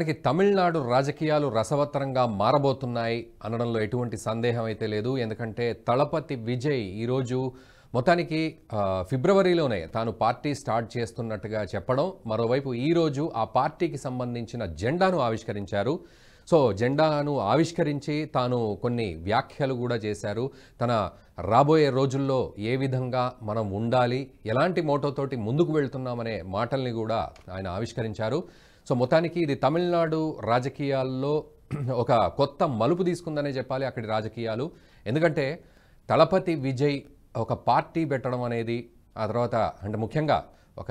మొత్తానికి తమిళనాడు రాజకీయాలు రసవత్తరంగా మారబోతున్నాయి అనడంలో ఎటువంటి సందేహం అయితే లేదు ఎందుకంటే తలపతి విజయ్ ఈరోజు మొత్తానికి ఆ, ఫిబ్రవరిలోనే తాను పార్టీ స్టార్ట్ చేస్తున్నట్టుగా చెప్పడం మరోవైపు ఈరోజు ఆ పార్టీకి సంబంధించిన జెండాను ఆవిష్కరించారు సో జెండాను ఆవిష్కరించి తాను కొన్ని వ్యాఖ్యలు కూడా చేశారు తన రాబోయే రోజుల్లో ఏ విధంగా మనం ఉండాలి ఎలాంటి మోటోతోటి ముందుకు వెళ్తున్నామనే మాటల్ని కూడా ఆయన ఆవిష్కరించారు సో మొత్తానికి ఇది తమిళనాడు రాజకీయాల్లో ఒక కొత్త మలుపు తీసుకుందనే చెప్పాలి అక్కడి రాజకీయాలు ఎందుకంటే తలపతి విజయ్ ఒక పార్టీ పెట్టడం అనేది ఆ తర్వాత అంటే ముఖ్యంగా ఒక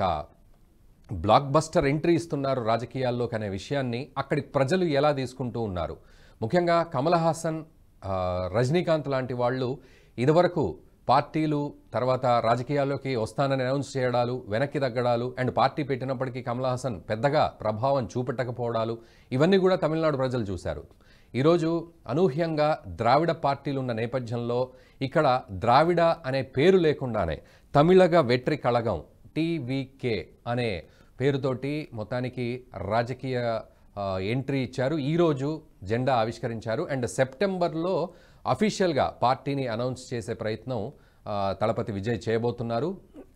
బ్లాక్ బస్టర్ ఎంట్రీ ఇస్తున్నారు రాజకీయాల్లోకి అనే విషయాన్ని అక్కడి ప్రజలు ఎలా తీసుకుంటూ ఉన్నారు ముఖ్యంగా కమల్ హాసన్ ఆ, రజనీకాంత్ లాంటి వాళ్ళు ఇదివరకు పార్టీలు తర్వాత రాజకీయాల్లోకి వస్తానని అనౌన్స్ చేయడాలు వెనక్కి తగ్గడాలు అండ్ పార్టీ పెట్టినప్పటికీ కమల్ హాసన్ పెద్దగా ప్రభావం చూపెట్టకపోవడాలు ఇవన్నీ కూడా తమిళనాడు ప్రజలు చూశారు ఈరోజు అనూహ్యంగా ద్రావిడ పార్టీలు ఉన్న నేపథ్యంలో ఇక్కడ ద్రావిడ అనే పేరు లేకుండానే తమిళగ వెట్రి కళగం టీవీకే అనే పేరుతోటి మొత్తానికి రాజకీయ ఆ, ఎంట్రీ ఇచ్చారు ఈరోజు జెండా ఆవిష్కరించారు అండ్ సెప్టెంబర్లో అఫీషియల్గా పార్టీని అనౌన్స్ చేసే ప్రయత్నం ఆ, తలపతి విజయ్ చేయబోతున్నారు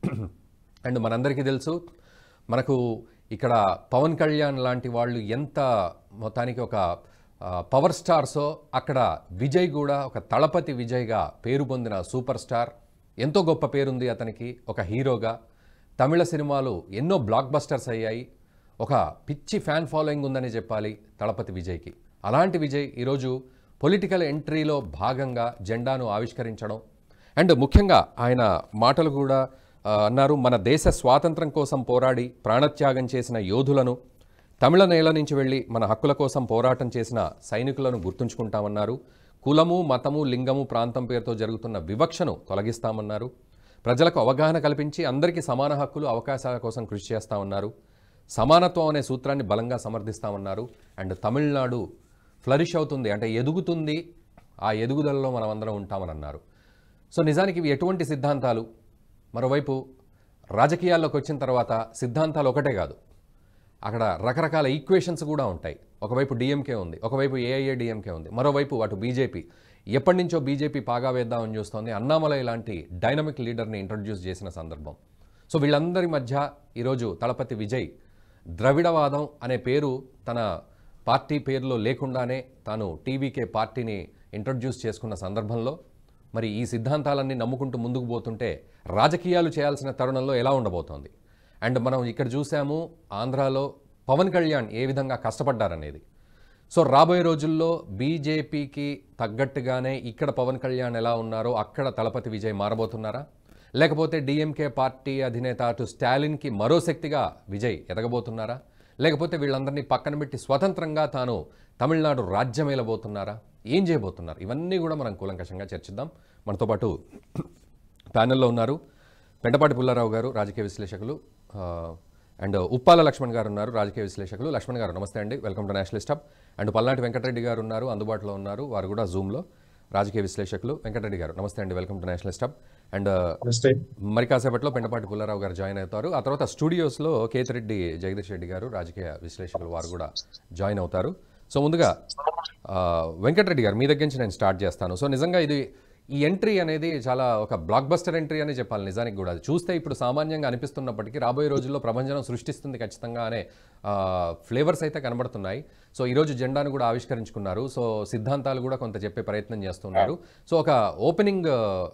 అండ్ మనందరికీ తెలుసు మనకు ఇక్కడ పవన్ కళ్యాణ్ లాంటి వాళ్ళు ఎంత మొత్తానికి ఒక ఆ, పవర్ స్టార్సో అక్కడ విజయ్ కూడా ఒక తలపతి విజయ్గా పేరు పొందిన సూపర్ స్టార్ ఎంతో గొప్ప పేరుంది అతనికి ఒక హీరోగా తమిళ సినిమాలు ఎన్నో బ్లాక్ బస్టర్స్ అయ్యాయి ఒక పిచ్చి ఫ్యాన్ ఫాలోయింగ్ ఉందని చెప్పాలి తలపతి విజయ్కి అలాంటి విజయ్ ఈరోజు పొలిటికల్ ఎంట్రీలో భాగంగా జెండాను ఆవిష్కరించడం అండ్ ముఖ్యంగా ఆయన మాటలు కూడా ఆ, అన్నారు మన దేశ స్వాతంత్రం కోసం పోరాడి ప్రాణత్యాగం చేసిన యోధులను తమిళ నేల నుంచి వెళ్ళి మన హక్కుల కోసం పోరాటం చేసిన సైనికులను గుర్తుంచుకుంటామన్నారు కులము మతము లింగము ప్రాంతం పేరుతో జరుగుతున్న వివక్షను తొలగిస్తామన్నారు ప్రజలకు అవగాహన కల్పించి అందరికీ సమాన హక్కులు అవకాశాల కోసం కృషి చేస్తామన్నారు సమానత్వం అనే సూత్రాన్ని బలంగా సమర్థిస్తామన్నారు అండ్ తమిళనాడు ఫ్లరిష్ అవుతుంది అంటే ఎదుగుతుంది ఆ ఎదుగుదలలో మనమందరం ఉంటామని అన్నారు సో నిజానికి ఇవి ఎటువంటి సిద్ధాంతాలు మరోవైపు రాజకీయాల్లోకి వచ్చిన తర్వాత సిద్ధాంతాలు ఒకటే కాదు అక్కడ రకరకాల ఈక్వేషన్స్ కూడా ఉంటాయి ఒకవైపు డిఎంకే ఉంది ఒకవైపు ఏఐఏ డిఎంకే ఉంది మరోవైపు అటు బీజేపీ ఎప్పటి నుంచో బీజేపీ పాగా వేద్దామని చూస్తోంది అన్నామలై లాంటి డైనమిక్ లీడర్ని ఇంట్రడ్యూస్ చేసిన సందర్భం సో వీళ్ళందరి మధ్య ఈరోజు తలపతి విజయ్ ద్రవిడవాదం అనే పేరు తన పార్టీ పేరులో లేకుండానే తాను టీవీకే పార్టీని ఇంట్రడ్యూస్ చేసుకున్న సందర్భంలో మరి ఈ సిద్ధాంతాలన్నీ నమ్ముకుంటూ ముందుకు పోతుంటే రాజకీయాలు చేయాల్సిన తరుణంలో ఎలా ఉండబోతోంది అండ్ మనం ఇక్కడ చూసాము ఆంధ్రాలో పవన్ కళ్యాణ్ ఏ విధంగా కష్టపడ్డారనేది సో రాబోయే రోజుల్లో బీజేపీకి తగ్గట్టుగానే ఇక్కడ పవన్ కళ్యాణ్ ఎలా ఉన్నారో అక్కడ తలపతి విజయ్ మారబోతున్నారా లేకపోతే డిఎంకే పార్టీ అధినేత అటు స్టాలిన్కి మరో శక్తిగా విజయ్ ఎదగబోతున్నారా లేకపోతే వీళ్ళందరినీ పక్కన పెట్టి స్వతంత్రంగా తాను తమిళనాడు రాజ్యం ఏలబోతున్నారా ఏం చేయబోతున్నారు ఇవన్నీ కూడా మనం కూలంకషంగా చర్చిద్దాం మనతో పాటు ప్యానెల్లో ఉన్నారు పెంటపాటి పుల్లారావు గారు రాజకీయ విశ్లేషకులు ఆ, అండ్ ఉప్పాల లక్ష్మణ్ గారు ఉన్నారు రాజకీయ విశ్లేషకులు లక్ష్మణ్ గారు నమస్తే అండి welcome to nationalist hub and Palnati Venkatareddy గారు ఉన్నారు అందుబాటులో ఉన్నారు వారు కూడా జూమ్లో రాజకీయ విశ్లేషకులు వెంకటరెడ్డి గారు నమస్తే అండి welcome to nationalist hub and నమస్తే మరి కాసేపట్లో పెంటపాటి పుల్లారావు గారు జాయిన్ అవుతారు ఆ తర్వాత స్టూడియోస్లో కేతిరెడ్డి జగదీష్ రెడ్డి గారు రాజకీయ విశ్లేషకులు వారు కూడా జాయిన్ అవుతారు సో ముందుగా ఆ, వెంకటరెడ్డి గారు మీ దగ్గర నుంచి నేను స్టార్ట్ చేస్తాను సో నిజంగా ఇది ఈ ఎంట్రీ అనేది చాలా ఒక బ్లాక్ బస్టర్ ఎంట్రీ అని చెప్పాలి నిజానికి కూడా అది చూస్తే ఇప్పుడు సామాన్యంగా అనిపిస్తున్నప్పటికీ రాబోయే రోజుల్లో ప్రపంచం సృష్టిస్తుంది ఖచ్చితంగా అనే ఫ్లేవర్స్ అయితే కనబడుతున్నాయి సో ఈరోజు జెండాను కూడా ఆవిష్కరించుకున్నారు సో సిద్ధాంతాలు కూడా కొంత చెప్పే ప్రయత్నం చేస్తున్నారు సో ఒక ఓపెనింగ్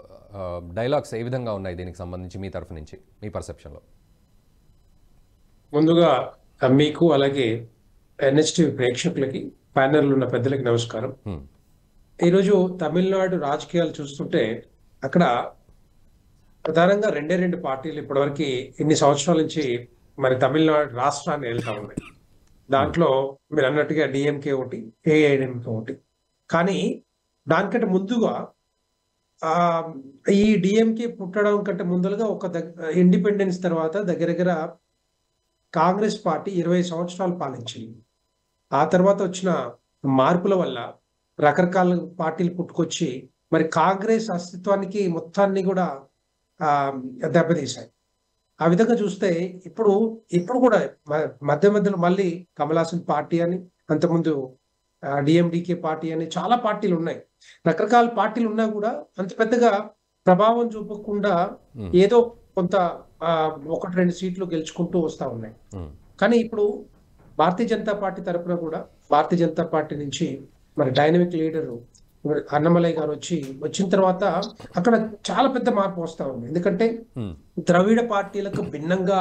డైలాగ్స్ ఏ విధంగా ఉన్నాయి దీనికి సంబంధించి మీ తరఫు నుంచి మీ పర్సెప్షన్లో ముందుగా ఆ, మీకు అలాగే ఎన్హెచ్టి ప్రేక్షకులకి ప్యానెల్ ఉన్న పెద్దలకి నమస్కారం ఈరోజు తమిళనాడు రాజకీయాలు చూస్తుంటే అక్కడ ప్రధానంగా రెండే రెండు పార్టీలు ఇప్పటివరకు ఇన్ని సంవత్సరాల నుంచి మరి తమిళనాడు రాష్ట్రాన్ని వెళ్తా ఉన్నాయి దాంట్లో మీరు అన్నట్టుగా డిఎంకే ఒకటి ఏఐడిఎంకే ఒకటి కానీ దానికంటే ముందుగా ఆ ఈ డిఎంకే పుట్టడం కంటే ముందలుగా ఒక ఇండిపెండెన్స్ తర్వాత దగ్గర దగ్గర కాంగ్రెస్ పార్టీ ఇరవై సంవత్సరాలు పాలించింది ఆ తర్వాత వచ్చిన మార్పుల వల్ల రకరకాల పార్టీలు పుట్టుకొచ్చి మరి కాంగ్రెస్ అస్తిత్వానికి మొత్తాన్ని కూడా ఆ, దెబ్బతీశాయి ఆ విధంగా చూస్తే ఇప్పుడు ఇప్పుడు కూడా మ- మధ్య మధ్యలో మళ్ళీ కమల్ హాసన్ పార్టీ అని అంతకుముందు డిఎండికే పార్టీ అని చాలా పార్టీలు ఉన్నాయి రకరకాల పార్టీలు ఉన్నా కూడా అంత పెద్దగా ప్రభావం చూపకుండా Hmm. ఏదో కొంత ఆ, ఒకటి రెండు సీట్లు గెలుచుకుంటూ వస్తా ఉన్నాయి ఉమ్, కానీ ఇప్పుడు భారతీయ జనతా పార్టీ తరపున కూడా భారతీయ జనతా పార్టీ నుంచి మరి డైనమిక్ లీడర్ అన్నమలయ్య గారు వచ్చి వచ్చిన తర్వాత అక్కడ చాలా పెద్ద మార్పు వస్తా ఉంది ఎందుకంటే ఉమ్, ద్రవిడ పార్టీలకు భిన్నంగా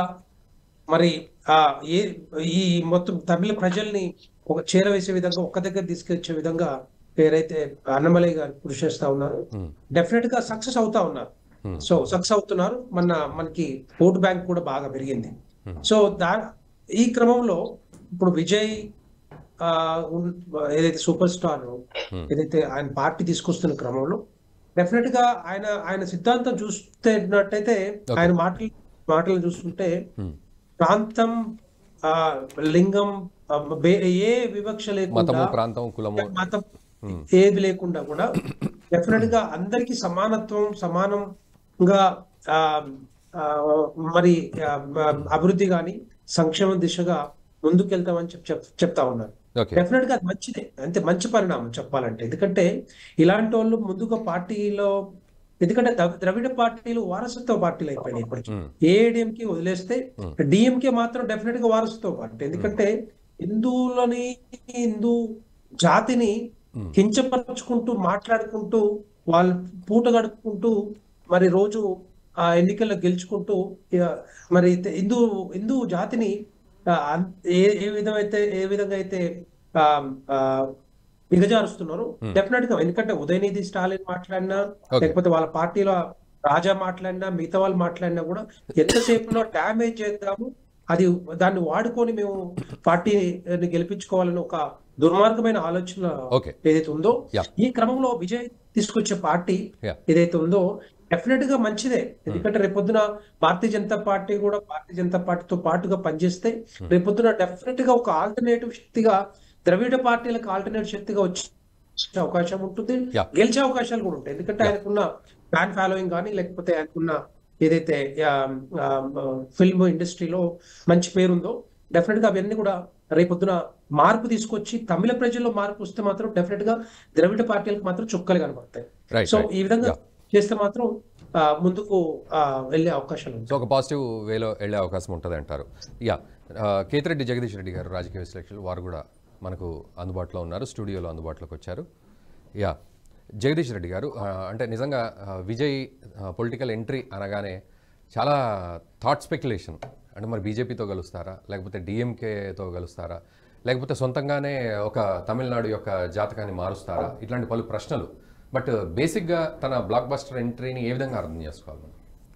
మరి ఆ ఏ ఈ మొత్తం తమిళ ప్రజల్ని ఒక చేరవేసే విధంగా ఒక్క దగ్గర తీసుకొచ్చే విధంగా ఏదైతే అన్నమలయ్య గారు కృషి చేస్తా ఉన్నారు ఉమ్, డెఫినెట్ గా సక్సెస్ అవుతా ఉన్నారు Hmm. సో సక్సెస్ అవుతున్నారు మన మనకి ఓటు బ్యాంక్ కూడా బాగా పెరిగింది Hmm. సో దా ఈ క్రమంలో ఇప్పుడు విజయ్ ఆ, ఉన్- ఏదైతే సూపర్ స్టార్ Hmm. ఏదైతే ఆయన పార్టీ తీసుకొస్తున్న క్రమంలో డెఫినెట్ గా ఆయన ఆయన సిద్ధాంతం చూస్తున్నట్టయితే ఆయన మాటలు మాటలు చూస్తుంటే ఉమ్. ప్రాంతం ఆ లింగం ఆ, బే- ఏ వివక్ష లేకుండా మతము ప్రాంతం కులము మతం ఉమ్, ఏది లేకుండా కూడా డెఫినెట్ గా అందరికి సమానత్వం సమానంగా ఆ, ఆ, మరి ఆ, అభివృద్ధి గాని సంక్షేమ దిశగా ముందుకెళ్తామని చెప్ చెప్- చెప్తా ఉన్నారు ఓకే డెఫినెట్ గా అది మంచిదే అంతే మంచి పరిణామం చెప్పాలంటే ఎందుకంటే ఇలాంటి వాళ్ళు ముందుగా పార్టీలో ఎందుకంటే ద్రవ- ద్రవిడ పార్టీలు వారసత్వ పార్టీలు అయిపోయినాయి ఇప్పటికి ఉమ్, ఏఐడిఎంకే వదిలేస్తే డిఎంకే మాత్రం డెఫినెట్ గా వారసత్వ పార్టీ ఎందుకంటే హిందువులని హిందూ జాతిని Hmm. కించపరుచుకుంటూ మాట్లాడుకుంటూ వాళ్ళు పూట గడుపుకుంటూ మరి రోజు ఆ ఎన్నికల్లో గెలుచుకుంటూ ఇక మరి తె- హిందూ హిందూ జాతిని ఆ, అన్- ఏ ఏ విధమైతే ఏ విధంగా అయితే ఆ, ఆ, దిగజారుస్తున్నారు డెఫినెట్ గా ఎందుకంటే ఉదయనిధి స్టాలిన్ మాట్లాడినా Okay. లేకపోతే వాళ్ళ పార్టీలో రాజా మాట్లాడినా మిగతా వాళ్ళు మాట్లాడినా కూడా ఎంతసేపులో డ్యామేజ్ చేద్దాము అది దాన్ని వాడుకొని మేము పార్టీని గెలిపించుకోవాలని ఒక దుర్మార్గమైన ఆలోచన ఓకే ఏదైతే ఉందో Yeah. ఈ క్రమంలో విజయ్ తీసుకొచ్చే పార్టీ Yeah. ఏదైతే ఉందో డెఫినెట్ గా మంచిదే ఎందుకంటే రేపొద్దున భారతీయ జనతా పార్టీ కూడా భారతీయ జనతా పార్టీతో పాటుగా పనిచేస్తే రేపొద్దున డెఫినెట్ గా ఒక ఆల్టర్నేటివ్ శక్తిగా ద్రవిడ పార్టీలకు ఆల్టర్నేటివ్ శక్తిగా వచ్చే అవకాశం ఉంటుంది Yeah. గెలిచే అవకాశాలు కూడా ఉంటాయి ఎందుకంటే ఆయనకున్న ఫ్యాన్ ఫాలోయింగ్ కానీ లేకపోతే ఆయనకున్న ఏదైతే ఫిల్మ్ ఇండస్ట్రీలో మంచి పేరుందో డెఫినెట్ గా అవన్నీ కూడా రేపొద్దున మార్పు తీసుకొచ్చి తమిళ ప్రజల్లో మార్పు వస్తే మాత్రం డెఫినెట్ గా ద్రవిడ పార్టీలకు మాత్రం చుక్కలు కనబడతాయి రైట్ సో రైట్ ఈ విధంగా Yeah. చేస్తే మాత్రం ఆ, ముందుకు ఆ, వెళ్ళే అవకాశాలు ఉంటాయి సో ఒక పాజిటివ్ వేలో వెళ్ళే అవకాశం ఉంటుంది అంటారు యా ఆ, కేతిరెడ్డి జగదీష్ రెడ్డి గారు రాజకీయ విశ్లేషకులు వారు కూడా మనకు అందుబాటులో ఉన్నారు స్టూడియోలో అందుబాటులోకి వచ్చారు యా జగదీష్ రెడ్డి గారు ఆ, అంటే నిజంగా ఆ, విజయ్ పొలిటికల్ ఎంట్రీ అనగానే చాలా థాట్ స్పెక్యులేషన్ అంటే మరి బీజేపీతో కలుస్తారా లేకపోతే డిఎంకేతో కలుస్తారా లేకపోతే సొంతంగానే ఒక తమిళనాడు యొక్క జాతకాన్ని మారుస్తారా ఇట్లాంటి పలు ప్రశ్నలు బట్ బేసిక్గా తన బ్లాక్ బస్టర్ ఎంట్రీని ఏ విధంగా అర్థం చేసుకోవాలి మనం?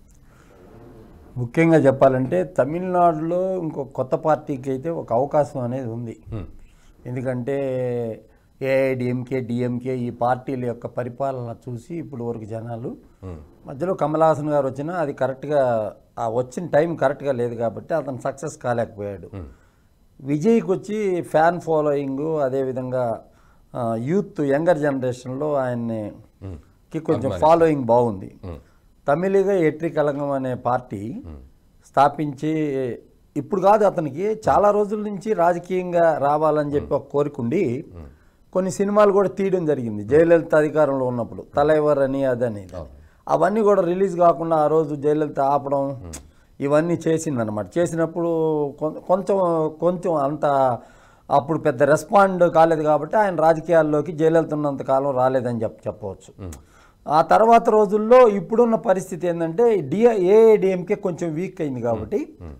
ముఖ్యంగా చెప్పాలంటే తమిళనాడులో ఇంకో కొత్త పార్టీకి అయితే ఒక అవకాశం అనేది ఉంది Hmm. ఎందుకంటే ఏఐడిఎంకే డిఎంకే ఈ పార్టీల యొక్క పరిపాలన చూసి ఇప్పుడు వరకు జనాలు Hmm. మధ్యలో కమల్ హాసన్ గారు వచ్చినా అది కరెక్ట్గా ఆ వచ్చిన టైం కరెక్ట్గా లేదు కాబట్టి అతను సక్సెస్ కాలేకపోయాడు Hmm. విజయ్కి వచ్చి ఫ్యాన్ ఫాలోయింగ్ అదేవిధంగా ఆ, యూత్ యంగర్ జనరేషన్లో ఆయన్ని కి కొంచెం ఫాలోయింగ్ బాగుంది Hmm. తమిళిగా ఎట్రి కలంగం అనే పార్టీ స్థాపించి ఇప్పుడు కాదు అతనికి చాలా రోజుల నుంచి రాజకీయంగా రావాలని చెప్పి ఒక కోరిక ఉండి కొన్ని సినిమాలు కూడా తీయడం జరిగింది జయలలిత అధికారంలో ఉన్నప్పుడు తలైవర్ అని అదని అవన్నీ కూడా రిలీజ్ కాకుండా ఆ రోజు జయలలిత ఆపడం ఇవన్నీ చేసిందనమాట చేసినప్పుడు కొం- కొంచెం కొంచెం అంత అప్పుడు పెద్ద రెస్పాండ్ కాలేదు కాబట్టి ఆయన రాజకీయాల్లోకి జయలలిత ఉన్నంత కాలం రాలేదని చెప్ప చెప్పవచ్చు ఆ తర్వాత రోజుల్లో ఇప్పుడున్న పరిస్థితి ఏంటంటే డిఏ ఏఐడిఎంకే కొంచెం వీక్ అయింది కాబట్టి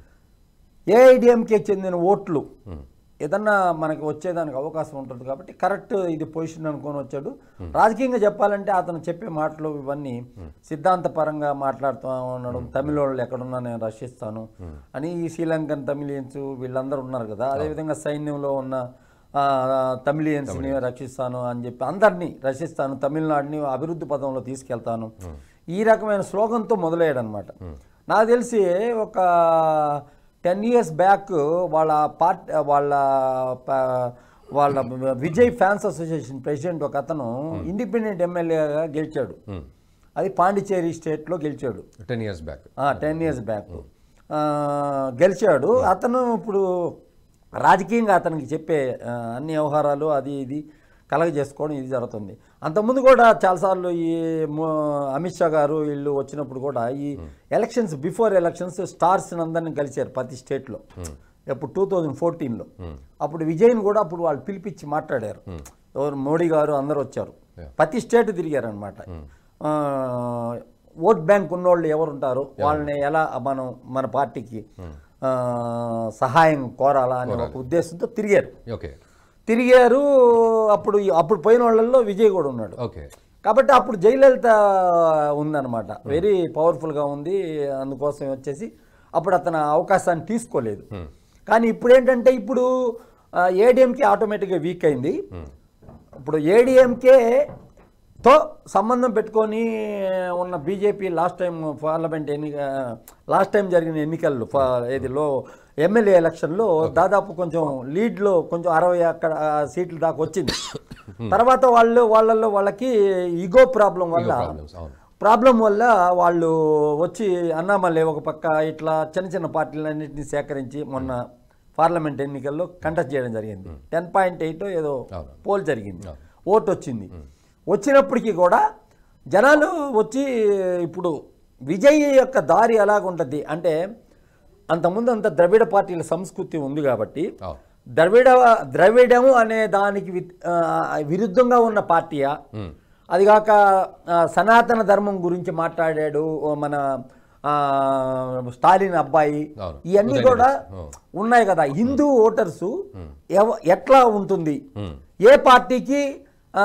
ఏఐడిఎంకే చెందిన ఓట్లు ఏదన్నా మనకి వచ్చేదానికి అవకాశం ఉంటుంది కాబట్టి కరెక్ట్ ఇది పొజిషన్ అనుకొని వచ్చాడు రాజకీయంగా చెప్పాలంటే అతను చెప్పే మాటలు ఇవన్నీ సిద్ధాంతపరంగా మాట్లాడుతూ ఉండడం తమిళ వాళ్ళు ఎక్కడున్నా నేను రక్షిస్తాను అని ఈ శ్రీలంకన్ తమిళియన్స్ వీళ్ళందరూ ఉన్నారు కదా అదేవిధంగా సైన్యంలో ఉన్న ఆ, తమిళియన్స్ని రక్షిస్తాను అని చెప్పి అందరినీ రక్షిస్తాను తమిళనాడుని అభివృద్ధి పదంలో తీసుకెళ్తాను ఈ రకమైన స్లోగన్తో మొదలయ్యాడు అనమాట నాకు తెలిసి ఒక టెన్ ఇయర్స్ బ్యాక్ వాళ్ళ పార్ట్ వాళ్ళ ప- వాళ్ళ విజయ్ ఫ్యాన్స్ అసోసియేషన్ ప్రెసిడెంట్ ఒక అతను ఇండిపెండెంట్ ఎమ్మెల్యేగా గెలిచాడు అది పాండిచేరి స్టేట్లో గెలిచాడు ten years back ten years back ఆ, గెలిచాడు అతను ఇప్పుడు రాజకీయంగా అతనికి చెప్పే ఆ, అన్ని వ్యవహారాలు అది ఇది కలగ చేసుకోవడం ఇది జరుగుతుంది అంతకుముందు కూడా చాలాసార్లు ఈ మో- అమిత్ షా గారు వీళ్ళు వచ్చినప్పుడు కూడా ఈ ఎలక్షన్స్ బిఫోర్ ఎలక్షన్స్ స్టార్స్ అందరిని కలిశారు ప్రతి స్టేట్లో ఎప్పుడు టూ థౌజండ్ ఫోర్టీన్లో అప్పుడు విజయ్ని కూడా అప్పుడు వాళ్ళు పిలిపించి మాట్లాడారు ఎవరు మోడీ గారు అందరూ వచ్చారు ప్రతి స్టేట్ తిరిగారు అనమాట ఓట్ బ్యాంక్ ఉన్నోళ్ళు ఎవరు ఉంటారు వాళ్ళని ఎలా మనం మన పార్టీకి ఆ, సహాయం కోరాలా అనే ఒక ఉద్దేశంతో తిరిగారు ఓకే తిరిగారు అప్పుడు అప్పుడు పోయిన వాళ్ళల్లో విజయ్ కూడా ఉన్నాడు ఓకే కాబట్టి అప్పుడు జయలలిత ఉందన్నమాట వెరీ పవర్ఫుల్గా ఉంది అందుకోసం వచ్చేసి అప్పుడు అతను ఆ అవకాశాన్ని తీసుకోలేదు కానీ ఇప్పుడు ఏంటంటే ఇప్పుడు ఏడిఎంకే ఆటోమేటిక్గా వీక్ అయింది ఇప్పుడు ఏడిఎంకే తో సంబంధం పెట్టుకొని ఉన్న బీజేపీ లాస్ట్ టైం పార్లమెంట్ ఎన్నిక లాస్ట్ టైం జరిగిన ఎన్నికల్లో ఫా- ఏదిలో ఎమ్మెల్యే ఎలక్షన్లో దాదాపు కొంచెం లీడ్లో కొంచెం అరవై అక్కడ ఆ, సీట్ల దాకా వచ్చింది తర్వాత వాళ్ళు వాళ్ళల్లో వాళ్ళకి ఈగో ప్రాబ్లం వల్ల ప్రాబ్లమ్స్ అవును ప్రాబ్లం వల్ల వాళ్ళు వచ్చి అన్నామలే ఒక పక్క ఇట్లా చిన్న చిన్న పార్టీలన్నింటినీ సేకరించి మొన్న పార్లమెంట్ ఎన్నికల్లో కంటెస్ట్ చేయడం జరిగింది టెన్ పాయింట్ ఎయిట్ ఏదో అవును. పోల్ జరిగింది ఓటు వచ్చింది వచ్చినప్పటికీ కూడా జనాలు వచ్చి ఇప్పుడు విజయ్ యొక్క దారి ఎలాగుంటుంది అంటే అంతకుముందు అంత ద్రవిడ పార్టీల సంస్కృతి ఉంది కాబట్టి అవును ద్రవిడ ద్రవిడము అనే దానికి వి- ఆ, విరుద్ధంగా ఉన్న పార్టీయా అదిగాక ఆ, సనాతన ధర్మం గురించి మాట్లాడాడు ఓ మన ఆ, స్టాలిన్ అబ్బాయి అవును. ఇవన్నీ ఉదయనిధి. కూడా అవును. ఉన్నాయి కదా హిందూ ఓటర్స్ ఎవ- ఎట్లా ఉంటుంది మ్మ్. ఏ పార్టీకి ఆ,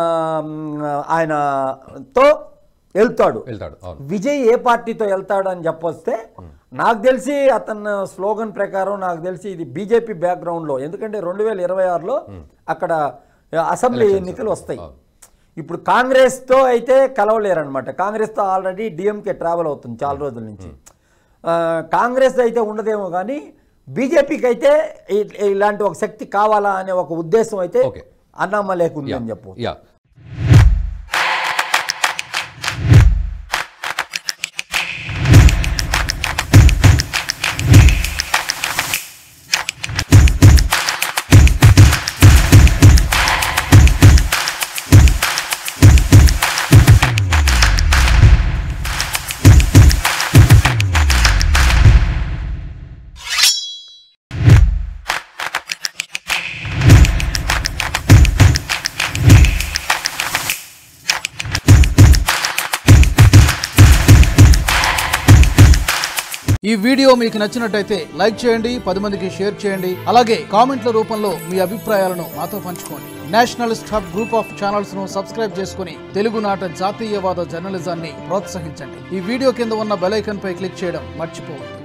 ఆయనతో వెళ్తాడు వెళ్తాడు అవును విజయ్ ఏ పార్టీతో వెళ్తాడు అని చెప్పొస్తే నాకు తెలిసి అతను స్లోగన్ ప్రకారం నాకు తెలిసి ఇది బీజేపీ బ్యాక్గ్రౌండ్లో ఎందుకంటే రెండు వేల ఇరవై ఆరులో అక్కడ అసెంబ్లీ ఎన్నికలు వస్తాయి అవును. ఇప్పుడు కాంగ్రెస్తో అయితే కలవలేరనమాట కాంగ్రెస్తో ఆల్రెడీ డిఎంకే ట్రావెల్ అవుతుంది చాలా రోజుల నుంచి ఆ, కాంగ్రెస్ అయితే ఉండదేమో కానీ బీజేపీకి అయితే ఇ- ఇలాంటి ఒక శక్తి కావాలా అనే ఒక ఉద్దేశం అయితే ఓకే. అన్నామలేకు ఉంది అని చెప్పు యా ఈ వీడియో మీకు నచ్చినట్టయితే లైక్ చేయండి పది మందికి షేర్ చేయండి అలాగే కామెంట్ల రూపంలో మీ అభిప్రాయాలను మాతో పంచుకోండి nationalist hub group of channels ను సబ్స్క్రైబ్ చేసుకుని తెలుగునాట జాతీయవాద జర్నలిజాన్ని ప్రోత్సహించండి ఈ వీడియో కింద ఉన్న బెల్ ఐకాన్ పై క్లిక్ చేయడం మర్చిపోవద్దు